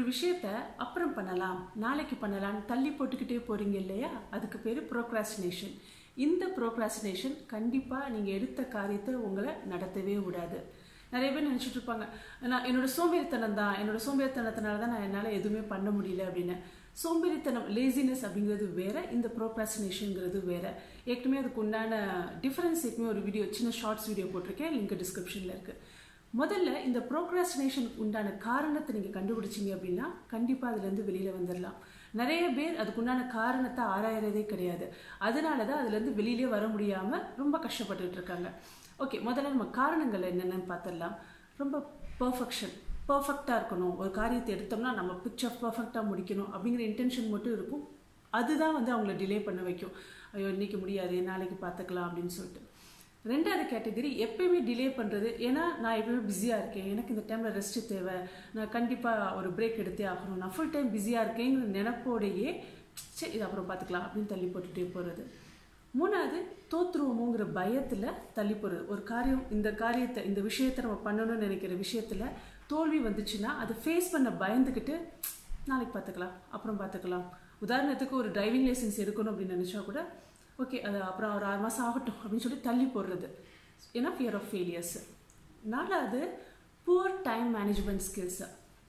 விஷயத்த அப்புறம் பண்ணலாம் நாளைக்கு பண்ணலாம் தள்ளி போட்டுக்கிட்டே போறீங்க இல்லையா அதுக்கு பேர் ப்ரோக்ராஸ்டினேஷன் இந்த ப்ரோக்ராஸ்டினேஷன் கண்டிப்பாக நீங்கள் எடுத்த காரியத்தை உங்களை நடத்தவே விடாது நிறைய பேர் நினச்சிட்டு இருப்பாங்க நான் என்னோட சோம்பேறித்தனம் தான் என்னோட சோம்பேறித்தனத்தினால தான் நான் என்னால் எதுவுமே பண்ண முடியல அப்படின்னு சோம்பேறித்தனம் லேசினஸ் அப்படிங்கிறது வேற இந்த ப்ரோக்ராஸ்டினேஷனுங்கிறது வேற ஏற்கனவே அதுக்கு உண்டான டிஃபரன்ஸ் ஏற்கனவே ஒரு வீடியோ சின்ன ஷார்ட்ஸ் வீடியோ போட்டிருக்கேன் லிங்க் டிஸ்கிரிப்ஷனில் இருக்குது முதல்ல இந்த ப்ரோக்ராஸ்டினேஷனுக்கு உண்டான காரணத்தை நீங்கள் கண்டுபிடிச்சீங்க அப்படின்னா கண்டிப்பாக அதுலேருந்து வெளியில் வந்துடலாம் நிறைய பேர் அதுக்குண்டான காரணத்தை ஆராயறதே கிடையாது அதனால தான் அதுலேருந்து வெளியிலே வர முடியாமல் ரொம்ப கஷ்டப்பட்டுட்டு இருக்காங்க ஓகே முதல்ல நம்ம காரணங்கள் என்னென்னு பார்த்துடலாம் ரொம்ப பர்ஃபெக்ஷன் பர்ஃபெக்டாக இருக்கணும் ஒரு காரியத்தை எடுத்தோம்னா நம்ம பிக்சர் பர்ஃபெக்டாக முடிக்கணும் அப்படிங்கிற இன்டென்ஷன் மட்டும் இருக்கும் அதுதான் வந்து அவங்கள டிலே பண்ண வைக்கும் ஐயோ இன்னைக்கு முடியாது நாளைக்கு பார்த்துக்கலாம் அப்படின்னு சொல்லிட்டு ரெண்டாவது கேட்டகரி எப்பயுமே டிலே பண்ணுறது ஏன்னா நான் எப்பயுமே பிஸியாக இருக்கேன் எனக்கு இந்த டைமில் ரெஸ்ட் தேவை நான் கண்டிப்பாக ஒரு பிரேக் எடுத்தே ஆகணும் நான் ஃபுல் டைம் பிஸியாக இருக்கேங்கிற நினப்போடையே சரி இது அப்புறம் பார்த்துக்கலாம் அப்படின்னு தள்ளி போட்டுகிட்டே போகிறது மூணாவது தோற்றுருவோமோங்கிற பயத்தில் தள்ளி போகிறது ஒரு காரியம் இந்த காரியத்தை இந்த விஷயத்தை நம்ம பண்ணணும்னு நினைக்கிற விஷயத்தில் தோல்வி வந்துச்சுன்னா அதை ஃபேஸ் பண்ண பயந்துக்கிட்டு நாளைக்கு பார்த்துக்கலாம் அப்புறம் பார்த்துக்கலாம் உதாரணத்துக்கு ஒரு டிரைவிங் லைசன்ஸ் எடுக்கணும் அப்படின்னு நினச்சா கூட ஓகே அது அப்புறம் ஒரு ஆறு மாதம் ஆகட்டும் அப்படின்னு சொல்லி தள்ளி போடுறது ஏன்னா ஃபியர் ஆஃப் ஃபெயிலியர்ஸ் நாலாவது புவர் டைம் மேனேஜ்மெண்ட் ஸ்கில்ஸு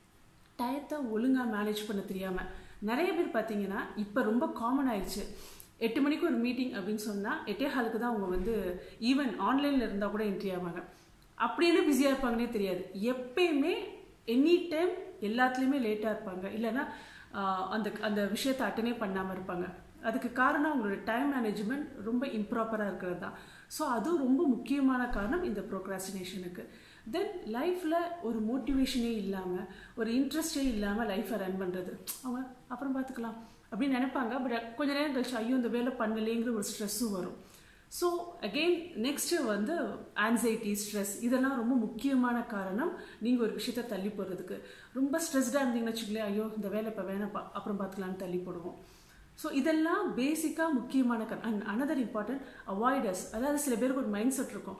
டயத்தை ஒழுங்காக மேனேஜ் பண்ண தெரியாமல் நிறைய பேர் பார்த்தீங்கன்னா இப்போ ரொம்ப காமன் ஆயிடுச்சு எட்டு மணிக்கு ஒரு மீட்டிங் அப்படின்னு சொன்னால் எட்டே ஹாலுக்கு தான் அவங்க வந்து ஈவன் ஆன்லைனில் இருந்தால் கூட என்ட்ரி ஆவாங்க அப்படின்னு பிஸியாக இருப்பாங்கன்னே தெரியாது எப்பயுமே எனி டைம் எல்லாத்துலேயுமே லேட்டாக இருப்பாங்க இல்லைன்னா அந்த அந்த விஷயத்தை அட்டனே பண்ணாமல் இருப்பாங்க அதுக்கு காரணம் அவங்களோட டைம் மேனேஜ்மெண்ட் ரொம்ப இம்ப்ராப்பராக இருக்கிறது தான் ஸோ அதுவும் ரொம்ப முக்கியமான காரணம் இந்த ப்ரோக்ராஸ்டினேஷனுக்கு தென் லைஃப்பில் ஒரு மோட்டிவேஷனே இல்லாமல் ஒரு இன்ட்ரெஸ்டே இல்லாமல் லைஃப்பை ரன் பண்ணுறது அவங்க அப்புறம் பார்த்துக்கலாம் அப்படின்னு நினைப்பாங்க பட் கொஞ்ச நேரம் கழிச்சு ஐயோ இந்த வேலை பண்ணலேங்கிற ஒரு ஸ்ட்ரெஸ்ஸும் வரும் ஸோ அகெயின் நெக்ஸ்ட்டு வந்து ஆன்சைட்டி ஸ்ட்ரெஸ் இதெல்லாம் ரொம்ப முக்கியமான காரணம் நீங்கள் ஒரு விஷயத்த தள்ளி போடுறதுக்கு ரொம்ப ஸ்ட்ரெஸ்டாக இருந்தீங்கன்னு வச்சுக்கலேன் ஐயோ இந்த வேலை இப்போ வேணாம் அப்புறம் பார்த்துக்கலான்னு தள்ளி போடுவோம் ஸோ இதெல்லாம் பேசிக்காக முக்கியமான காரணம் அண்ட் அனதர் இம்பார்ட்டன்ட் அவாய்டர்ஸ் அதாவது சில பேருக்கு ஒரு மைண்ட் செட் இருக்கும்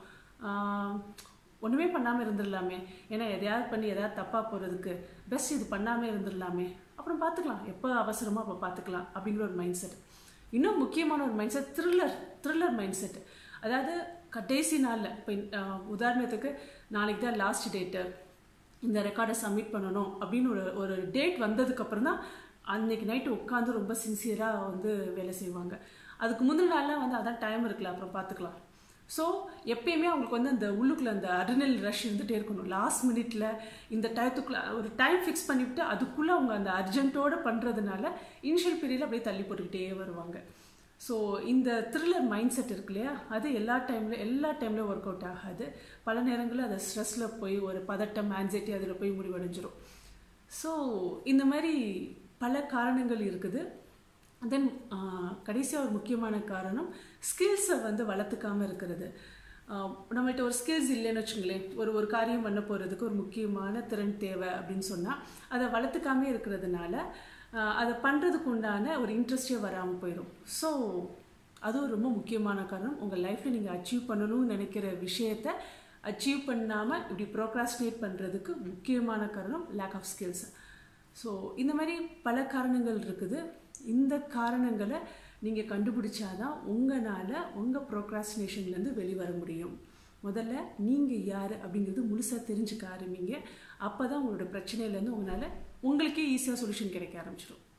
ஒன்றுமே பண்ணாமல் இருந்துடலாமே ஏன்னா எதையாவது பண்ணி எதாவது தப்பாக போகிறதுக்கு பெஸ்ட் இது பண்ணாமல் இருந்துடலாமே அப்புறம் பார்த்துக்கலாம் எப்போ அவசரமோ அப்போ பார்த்துக்கலாம் அப்படிங்கிற ஒரு மைண்ட் செட் இன்னும் முக்கியமான ஒரு mind set thriller thriller mind set அதாவது கடைசி நாளில் இப்போ உதாரணத்துக்கு நாளைக்கு தான் லாஸ்ட் டேட்டு இந்த ரெக்கார்டை சப்மிட் பண்ணணும் அப்படின்னு ஒரு ஒரு டேட் வந்ததுக்கப்புறம் தான் அன்னைக்கு நைட்டு உட்காந்து ரொம்ப சின்சியராக வந்து வேலை செய்வாங்க அதுக்கு முந்தின நாள்லாம் வந்து அதான் டைம் இருக்குல்ல அப்புறம் பார்த்துக்கலாம் ஸோ எப்பயுமே அவங்களுக்கு வந்து அந்த உள்ளுக்குள்ள அந்த அட்ரினல் ரஷ் இருந்துகிட்டே இருக்கணும் லாஸ்ட் மினிட்ல இந்த டயத்துக்குள்ள ஒரு டைம் ஃபிக்ஸ் பண்ணிவிட்டு அதுக்குள்ளே அவங்க அந்த அர்ஜென்ட்டோடு பண்ணுறதுனால இனிஷியல் பீரியடில் அப்படியே தள்ளி போட்டுக்கிட்டே வருவாங்க ஸோ இந்த த்ரில்லர் மைண்ட் செட் இருக்கு இல்லையா அது எல்லா டைம்ல எல்லா டைம்லையும் ஒர்க் அவுட் ஆகாது பல நேரங்களில் அது ஸ்ட்ரெஸ்ஸில் போய் ஒரு பதட்டம் ஆன்சைட்டி அதில் போய் முடிவடைஞ்சிரும் ஸோ இந்த மாதிரி பல காரணங்கள் இருக்குது தென் கடைசியாக ஒரு முக்கியமான காரணம் ஸ்கில்ஸை வந்து வளர்த்துக்காமல் இருக்கிறது நம்மள்ட்ட ஒரு ஸ்கில்ஸ் இல்லைன்னு வச்சுங்களேன் ஒரு ஒரு காரியம் பண்ண போகிறதுக்கு ஒரு முக்கியமான திறன் தேவை அப்படின்னு சொன்னால் அதை வளர்த்துக்காமே இருக்கிறதுனால அதை பண்ணுறதுக்கு உண்டான ஒரு இன்ட்ரெஸ்டே வராமல் போயிடும் ஸோ அதுவும் ரொம்ப முக்கியமான காரணம் உங்கள் லைஃப்பில் நீங்கள் அச்சீவ் பண்ணணும்னு நினைக்கிற விஷயத்த அச்சீவ் பண்ணாமல் இப்படி ப்ரோக்ராஸ்டினேட் பண்ணுறதுக்கு முக்கியமான காரணம் லேக் ஆஃப் ஸ்கில்ஸ் ஸோ இந்த மாதிரி பல காரணங்கள் இருக்குது இந்த காரணங்களை நீங்கள் கண்டுபிடிச்சாதான் உங்களால் உங்கள் ப்ரோக்ராஸ்டினேஷன்லேருந்து வெளிவர முடியும் முதல்ல நீங்கள் யார் அப்படிங்கிறது முழுசாக தெரிஞ்சுக்க ஆரம்பிங்க அப்போ தான் உங்களோட பிரச்சனையிலேருந்து உங்களால் உங்களுக்கே ஈஸியாக சொல்யூஷன் கிடைக்க ஆரம்பிச்சிடும்